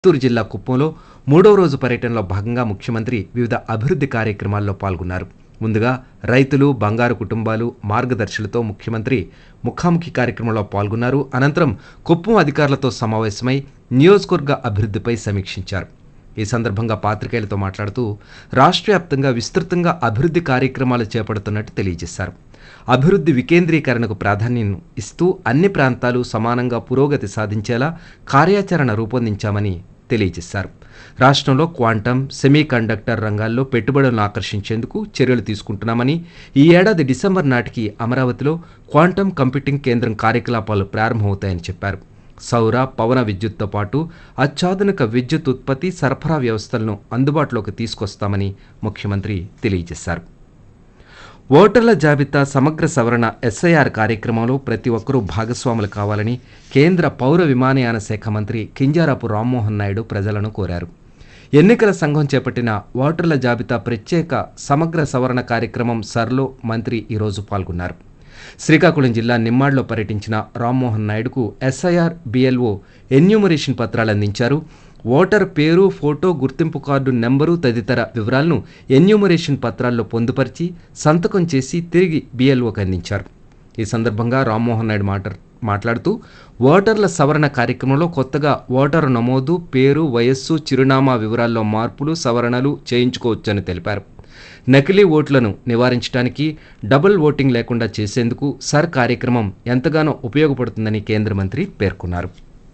చిత్తూరు జిల్లా కుప్పంలో మూడవ రోజు పర్యటనలో భాగంగా ముఖ్యమంత్రి వివిధ అభివృద్ధి కార్యక్రమాల్లో పాల్గొన్నారు ముందుగా రైతులు బంగారు కుటుంబాలు మార్గదర్శులతో ముఖ్యమంత్రి ముఖాముఖి కార్యక్రమంలో పాల్గొన్నారు అనంతరం కుప్పం అధికారులతో సమావేశమై నియోజకవర్గ అభివృద్ధిపై సమీక్షించారు ఈ సందర్భంగా పాత్రికేయులతో మాట్లాడుతూ రాష్ట్ర వ్యాప్తంగా విస్తృతంగా అభివృద్ధి కార్యక్రమాలు చేపడుతున్నట్టు తెలియజేశారు అభివృద్ధి వికేంద్రీకరణకు ప్రాధాన్యం ఇస్తూ అన్ని ప్రాంతాలు సమానంగా పురోగతి సాధించేలా కార్యాచరణ రూపొందించామని తెలియజేశారు రాష్ట్రంలో క్వాంటమ్ సెమీ కండక్టర్ రంగాల్లో పెట్టుబడులను ఆకర్షించేందుకు చర్యలు తీసుకుంటున్నామని ఈ ఏడాది డిసెంబర్ నాటికి అమరావతిలో క్వాంటమ్ కంప్యూటింగ్ కేంద్రం కార్యకలాపాలు ప్రారంభమవుతాయని చెప్పారు సౌర పవన విద్యుత్తో పాటు అత్యాధునిక విద్యుత్ ఉత్పత్తి సరఫరా వ్యవస్థలను అందుబాటులోకి తీసుకొస్తామని ముఖ్యమంత్రి తెలియజేశారు ఓటర్ల జాబితా సమగ్ర సవరణ ఎస్ఐఆర్ కార్యక్రమంలో ప్రతి ఒక్కరూ భాగస్వాములు కావాలని కేంద్ర పౌర విమానయాన శాఖ మంత్రి కింజారాపు రామ్మోహన్ నాయుడు ప్రజలను కోరారు ఎన్నికల సంఘం చేపట్టిన ఓటర్ల జాబితా ప్రత్యేక సమగ్ర సవరణ కార్యక్రమం సర్లో మంత్రి ఈరోజు పాల్గొన్నారు శ్రీకాకుళం జిల్లా నిమ్మాడ్లో పర్యటించిన రామ్మోహన్ నాయుడుకు ఎస్ఐఆర్ బిఎల్ఓ ఎన్యూమరేషన్ పత్రాలు అందించారు ఓటర్ పేరు ఫోటో గుర్తింపు కార్డు నెంబరు తదితర వివరాలను ఎన్యూమరేషన్ పత్రాల్లో పొందుపరిచి సంతకం చేసి తిరిగి బిఎల్ఓకి అందించారు ఈ సందర్భంగా రామ్మోహన్ నాయుడు మాట మాట్లాడుతూ ఓటర్ల సవరణ కార్యక్రమంలో కొత్తగా ఓటరు నమోదు పేరు వయస్సు చిరునామా వివరాల్లో మార్పులు సవరణలు చేయించుకోవచ్చని తెలిపారు నకిలీ ఓట్లను నివారించడానికి డబుల్ ఓటింగ్ లేకుండా చేసేందుకు సర్ కార్యక్రమం ఎంతగానో ఉపయోగపడుతుందని కేంద్ర మంత్రి పేర్కొన్నారు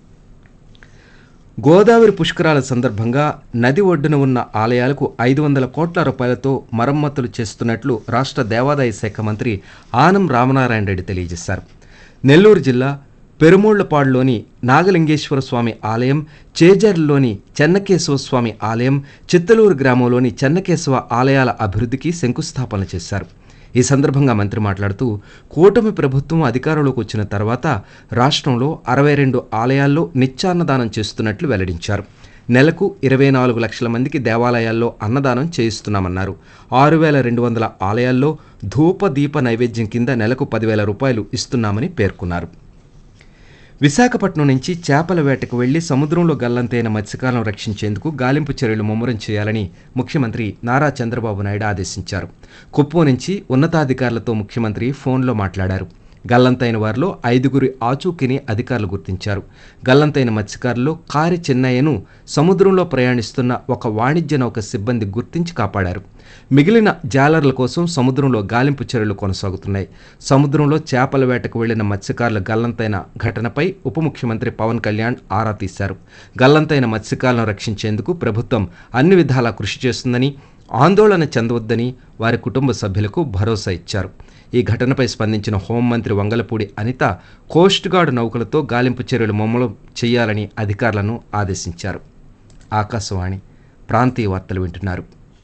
గోదావరి పుష్కరాల సందర్భంగా నది ఒడ్డున ఉన్న ఆలయాలకు ఐదు వందల కోట్ల రూపాయలతో మరమ్మతులు చేస్తున్నట్లు రాష్ట్ర దేవాదాయ శాఖ మంత్రి ఆనం రామనారాయణ రెడ్డి తెలియజేశారు నెల్లూరు జిల్లా పెరుమూళ్లపాడులోని నాగలింగేశ్వర స్వామి ఆలయం చేజర్లోని చెన్నకేశవ స్వామి ఆలయం చిత్తలూరు గ్రామంలోని చెన్నకేశవ ఆలయాల అభివృద్ధికి శంకుస్థాపన చేశారు ఈ సందర్భంగా మంత్రి మాట్లాడుతూ కూటమి ప్రభుత్వం అధికారంలోకి వచ్చిన తర్వాత రాష్ట్రంలో అరవై రెండు ఆలయాల్లో నిత్యాన్నదానం చేస్తున్నట్లు వెల్లడించారు నెలకు ఇరవై నాలుగు లక్షల మందికి దేవాలయాల్లో అన్నదానం చేయిస్తున్నామన్నారు ఆరు వేల రెండు వందల ఆలయాల్లో ధూప దీప నైవేద్యం కింద నెలకు పదివేల రూపాయలు ఇస్తున్నామని పేర్కొన్నారు విశాఖపట్నం నుంచి చేపల వేటకు వెళ్లి సముద్రంలో గల్లంతైన మత్స్యకాలను రక్షించేందుకు గాలింపు చర్యలు ముమ్మరం చేయాలని ముఖ్యమంత్రి నారా చంద్రబాబు నాయుడు ఆదేశించారు కుప్పం నుంచి ఉన్నతాధికారులతో ముఖ్యమంత్రి ఫోన్లో మాట్లాడారు గల్లంతైన వారిలో ఐదుగురి ఆచూకీని అధికారులు గుర్తించారు గల్లంతైన మత్స్యకారుల్లో కారి చెన్నయ్యను సముద్రంలో ప్రయాణిస్తున్న ఒక వాణిజ్య నౌక సిబ్బంది గుర్తించి కాపాడారు మిగిలిన జాలర్ల కోసం సముద్రంలో గాలింపు చర్యలు కొనసాగుతున్నాయి సముద్రంలో చేపల వేటకు వెళ్లిన మత్స్యకారుల గల్లంతైన ఘటనపై ఉప ముఖ్యమంత్రి పవన్ కళ్యాణ్ ఆరా తీశారు గల్లంతైన మత్స్యకారులను రక్షించేందుకు ప్రభుత్వం అన్ని విధాలా కృషి చేస్తుందని ఆందోళన చెందవద్దని వారి కుటుంబ సభ్యులకు భరోసా ఇచ్చారు ఈ ఘటనపై స్పందించిన హోంమంత్రి వంగలపూడి అనిత కోస్ట్ గార్డ్ నౌకలతో గాలింపు చర్యలు మమ్మలం చేయాలని అధికారులను ఆదేశించారు ఆకాశవాణి ప్రాంతీయ వార్తలు వింటున్నారు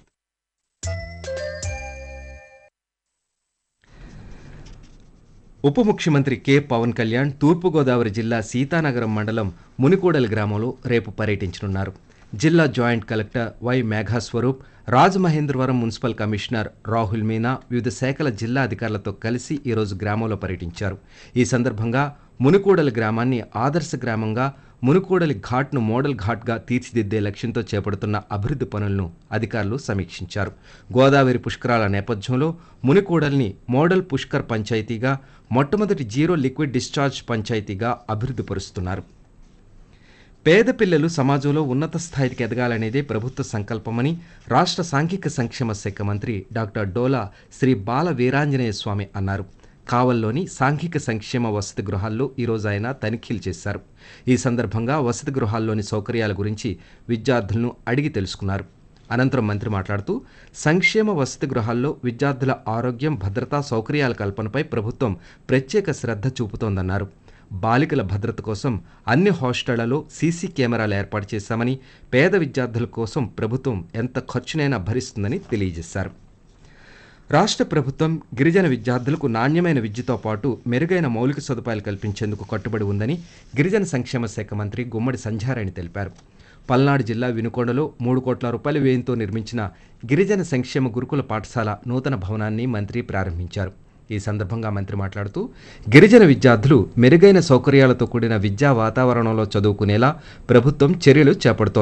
ఉప ముఖ్యమంత్రి కె పవన్ కళ్యాణ్ తూర్పుగోదావరి జిల్లా సీతానగరం మండలం మునికూడలి గ్రామంలో రేపు పర్యటించనున్నారు జిల్లా joint collector Y Meghaswaroop Rajamahendravaram municipal commissioner Rahul Meena వివిధ శాఖల జిల్లా అధికారులతో కలిసి ఈరోజు గ్రామంలో పర్యటించారు ఈ సందర్భంగా మునుకూడలి గ్రామాన్ని ఆదర్శ గ్రామంగా మునుకూడలి ఘాట్ను మోడల్ ఘాట్గా తీర్చిదిద్దే లక్ష్యంతో చేపడుతున్న అభివృద్ధి పనులను అధికారులు సమీక్షించారు గోదావరి పుష్కరాల నేపథ్యంలో మునికూడల్ని మోడల్ పుష్కర్ పంచాయతీగా మొట్టమొదటి జీరో లిక్విడ్ డిశ్చార్జ్ పంచాయతీగా అభివృద్ధి పరుస్తున్నారు పేద పిల్లలు సమాజంలో ఉన్నత స్థాయికి ఎదగాలనేదే ప్రభుత్వ సంకల్పమని రాష్ట్ర సాంఘిక సంక్షేమ శాఖ మంత్రి డాక్టర్ డోలా శ్రీ బాల వీరాంజనేయ స్వామి అన్నారు కావల్లోని సాంఘిక సంక్షేమ వసతి గృహాల్లో ఈరోజు ఆయన తనిఖీలు చేశారు ఈ సందర్భంగా వసతి గృహాల్లోని సౌకర్యాల గురించి విద్యార్థులను అడిగి తెలుసుకున్నారు అనంతరం మంత్రి మాట్లాడుతూ సంక్షేమ వసతి గృహాల్లో విద్యార్థుల ఆరోగ్యం భద్రతా సౌకర్యాల కల్పనపై ప్రభుత్వం ప్రత్యేక శ్రద్ధ చూపుతోందన్నారు బాలికల భద్రత కోసం అన్ని హాస్టళ్లలో సీసీ కెమెరాలు ఏర్పాటు చేశామని పేద విద్యార్థుల కోసం ప్రభుత్వం ఎంత ఖర్చునైనా భరిస్తుందని తెలియజేశారు రాష్ట్ర ప్రభుత్వం గిరిజన విద్యార్థులకు నాణ్యమైన విద్యతో పాటు మెరుగైన మౌలిక సదుపాయాలు కల్పించేందుకు కట్టుబడి ఉందని గిరిజన సంక్షేమ శాఖ మంత్రి గుమ్మడి సంధ్యారాణి తెలిపారు పల్నాడు జిల్లా వినుకొండలో మూడు కోట్ల రూపాయల వ్యయంతో నిర్మించిన గిరిజన సంక్షేమ గురుకుల పాఠశాల నూతన భవనాన్ని మంత్రి ప్రారంభించారు ఈ సందర్భంగా మంత్రి మాట్లాడుతూ గిరిజన విద్యార్థులు మెరుగైన సౌకర్యాలతో కూడిన విద్యా వాతావరణంలో చదువుకునేలా ప్రభుత్వం చర్యలు చేపడుతోంది